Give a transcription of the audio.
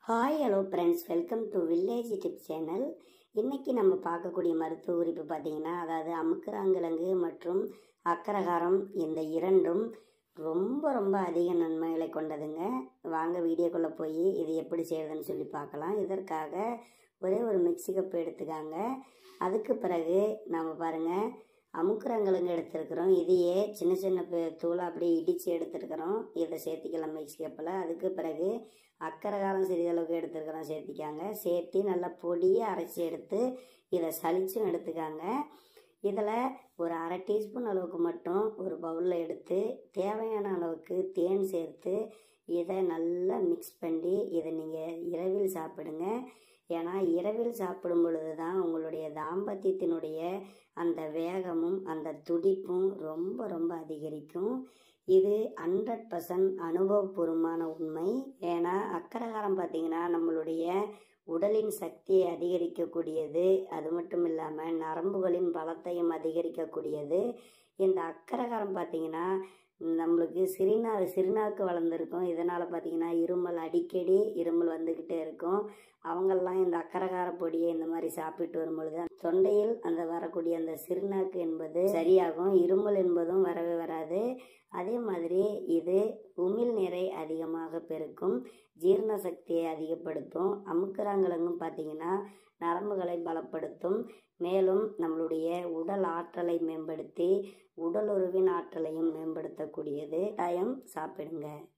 hi hello friends welcome to village tip channel இன்றைக்கி நம்ம பார்க்கக்கூடிய மருத்துவ குறிப்பு பார்த்தீங்கன்னா அதாவது அமுக்குராங்கிழங்கு மற்றும் அக்கரகாரம் இந்த இரண்டும் ரொம்ப ரொம்ப அதிக நன்மைகளை கொண்டதுங்க வாங்க வீடியோக்குள்ளே போய் இது எப்படி செய்யறதுன்னு சொல்லி பார்க்கலாம் இதற்காக ஒரே ஒரு மிக்ஸி கப் எடுத்துக்காங்க அதுக்கு பிறகு நம்ம பாருங்கள் அமுக்குரங்கிழங்கு எடுத்துருக்குறோம் இதையே சின்ன சின்ன பே- தூளை அப்படியே இடித்து எடுத்துருக்குறோம் இதை சேர்த்திக்கலாம் மிக்ஸி கப்பில் அதுக்கு பிறகு அக்கறை காலம் சிறிதளவுக்கு எடுத்துருக்குறோம் சேர்த்திக்காங்க சேர்த்து நல்லா பொடியை அரைச்சி எடுத்து இதை சலிச்சும் எடுத்துக்காங்க இதில் ஒரு அரை டீஸ்பூன் அளவுக்கு மட்டும் ஒரு பவுலில் எடுத்து தேவையான அளவுக்கு தேன் சேர்த்து இதை நல்லா மிக்ஸ் பண்ணி இதை நீங்கள் இரவில் சாப்பிடுங்க ஏன்னா இரவில் சாப்பிடும் பொழுது தான் உங்களுடைய தாம்பத்தியத்தினுடைய அந்த வேகமும் அந்த துடிப்பும் ரொம்ப ரொம்ப அதிகரிக்கும் இது ஹண்ட்ரட் பர்சன்ட் அனுபவபூர்வமான உண்மை ஏன்னா அக்கரகாரம் பார்த்தீங்கன்னா நம்மளுடைய உடலின் சக்தியை அதிகரிக்கக்கூடியது அது மட்டும் இல்லாமல் நரம்புகளின் பலத்தையும் அதிகரிக்கக்கூடியது இந்த அக்கரகாரம் பார்த்தீங்கன்னா நம்மளுக்கு சிறுநாள் சிறுநாக்கு வளர்ந்துருக்கும் இதனால் பார்த்தீங்கன்னா இருமல் அடிக்கடி இருமல் வந்துக்கிட்டே இருக்கும் அவங்கெல்லாம் இந்த அக்கரகார பொடியை இந்த மாதிரி சாப்பிட்டு வரும்பொழுது தொண்டையில் அந்த வரக்கூடிய அந்த சிறுநாக்கு என்பது சரியாகும் இருமல் என்பதும் வரவே வராது அதே மாதிரி இது உமிழ் நீரை அதிகமாக பெருக்கும் ஜீரண சக்தியை அதிகப்படுத்தும் அமுக்குறாங்கிழங்கும் பார்த்தீங்கன்னா நரம்புகளை பலப்படுத்தும் மேலும் நம்மளுடைய உடல் ஆற்றலை மேம்படுத்தி உடலுறவின் ஆற்றலையும் மேம்படுத்தக்கூடியது டைம் சாப்பிடுங்க